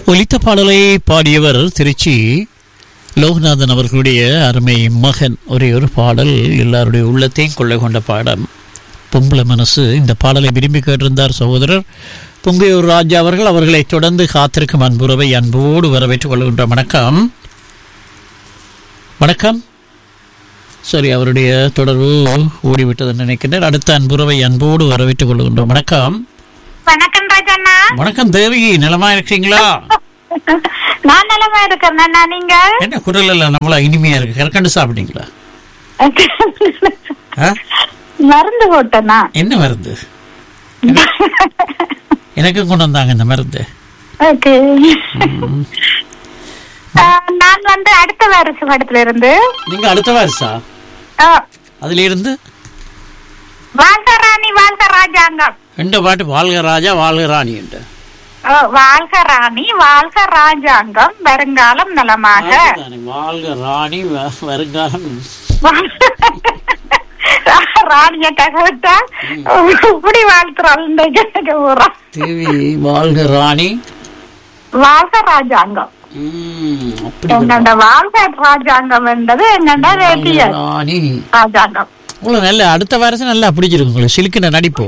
ஒலித்த பாடலை பாடியவர் திருச்சி லோகநாதன் அவர்களுடைய அருமை மகன் ஒரே ஒரு பாடல் எல்லாருடைய உள்ளத்தையும் கொள்ளை கொண்ட பாடம் பொம்பளை மனசு இந்த பாடலை விரும்பி கேட்டிருந்தார் சகோதரர் பொங்கையூர் ராஜா அவர்கள் அவர்களை தொடர்ந்து காத்திருக்கும் அன்புறவை அன்போடு வரவேற்றுக் கொள்கின்ற வணக்கம் வணக்கம் சரி அவருடைய தொடர்பு ஓடிவிட்டது நினைக்கின்றேன் அடுத்த அன்புறவை அன்போடு வரவேற்றுக் கொள்கின்றோம் வணக்கம் வணக்கம் ராஜண்ணா வணக்கம் தேவி நலமா இருக்கீங்களா நான் நலமா இருக்கேன் அண்ணா நீங்க என்ன குரல் எல்லாம் நம்மளா இனிமையா இருக்கு கற்கண்டு சாப்பிட்டீங்களா ஆ? மருந்து போட்டேண்ணா என்ன மருந்து எனக்கும் கொண்டு வந்தாங்க இந்த மருந்து ஓகே நான் வந்து அடுத்த வருஷ படத்துல இருந்து நீங்க அடுத்த வருஷா ஆ, அதுல இருந்து வாழ்க ராணி வாழ்க ராஜாங்கம் ரெண்டு பாட்டு வாழ்க ராஜா வாழ்க ராணி என்று ஆ, வாழ்க ராணி வாழ்க ராஜாங்கம் வருங்காலம் நலமாக அதுதானே, வாழ்க ராணி வ- வருங்காலம் ராணிய ககவிட்டா இப்படி வாழ்த்துறாள் ஊரம் தேவி வாழ்க ராணி வாழ்க ராஜாங்கம் ம், அப்படி ஒரு எங்கண்ட வாழ்க ராஜாங்கம் என்றது எங்கண்ட வாழ்க வேட்டிய ராணி ராஜாங்கம் உங்களுக்கு நல்ல அடுத்த வருஷம் நல்லா பிடிச்சிருக்கு உங்களுக்கு சிலுக்குன நடிப்போ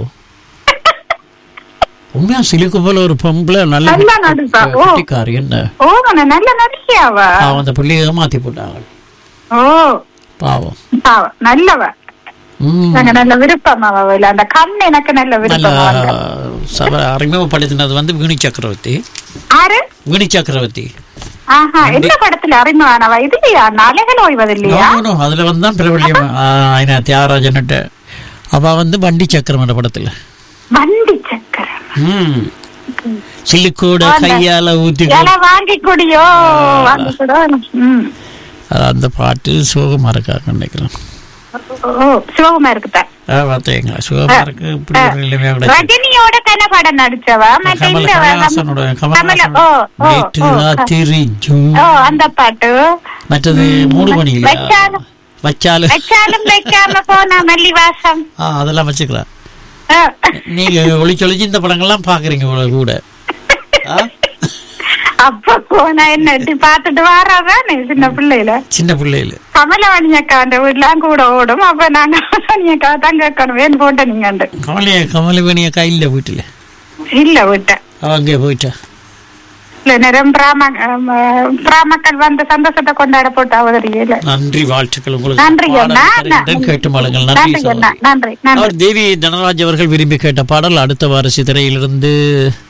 உண்மையா சிலுக்கு போல ஒரு பொம்பளை நல்ல நல்லா நடிப்பா. ஓ. கெட்டிக்காரி என்ன ஓ உன்னை நல்ல நடிகையாவ பாவம் அந்த பிள்ளைய மாத்தி போட்டாங்க ஓ பாவம் பாவம் நல்லவ ம். நாங்க நல்ல விருப்பம் அவ இல்ல அந்த கண் எனக்கு நல்ல நல்ல விருப்பம் அவங்க. சப அறிமுகப்படுத்தினது வந்து வீணி சக்கரவர்த்தி ஆறு வீணி சக்கரவர்த்தி ஆஹா எந்த படத்துல அறிமுகமானவ இதுலயா அலைகள் ஓய்வது இல்லையா No, no, அதுல வந்து தான் பிரபல்யம் ఆయన தியாகராஜன் அப்ப வந்து வண்டி சக்கரம் அந்த படத்துல வண்டி சக்கரம் ம் சில்லுக்கூட ஆமா. கையால ஊத்தி இலை வாங்கி குடியோ வாங்கி கூட ம். அந்த பாட்டு சோகமா இருக்காங்க நினைக்கிறேன் ஓ சிவகுமார் இருக்குதா ஆ, பார்த்தீங்களா சோகமா இருக்கு இப்படி ஒரு நிலைமையா கிடைச்சு ரஜினியோட தானே படம் நடிச்சவ மற்ற கமல் இந்த கமலஹாசனோட கமல கமலஹாசன் ஓ ஓ நேற்று ஓ ராத்திரி ஜூன் ஓ அந்த பாட்டு மற்றது மூணு மணி இல்லையா வச்சாலும் வச்சாலும் வச்சாலும் வைக்காம போனா மல்லிவாசம் ஆ அதெல்லாம் வச்சுக்கலாம் ஆ. நீங்க ஒளிச்சு ஒளிச்சு இந்த படங்கள்லாம் பாக்குறீங்க இவ்வளவு கூட ஆ? அப்ப போனா என்ன இப்படி பாத்துட்டு வாராதானே சின்ன பிள்ளையில சின்ன பிள்ளையில கமலவாணி அக்கா அந்த வீட்டுலாம் கூட ஓடும் அப்ப நாங்க கமலவாணி அக்கா தான் கேட்கணும் வேணும் போட்ட நீங்க கமலைய கமலவேணிய கையில் வீட்டுல இல்ல விட்டேன் அவ அங்கே போயிட்டா இல்ல நேரம் பிராம பிராமக்கள் வந்து சந்தோஷத்தை கொண்டாட போட்டு அவதறியல நன்றி வாழ்த்துக்கள் உங்களுக்கு நன்றி பாடல் அண்ணா தருகின்றேன். கேட்டு மழுங்கள் நன்றி நன்றி அண்ணா சகோதரி. நன்றி நன்றி அவர் தேவி தனராஜ் அவர்கள் விரும்பி கேட்ட பாடல் அடுத்த வார சித்திரையிலிருந்து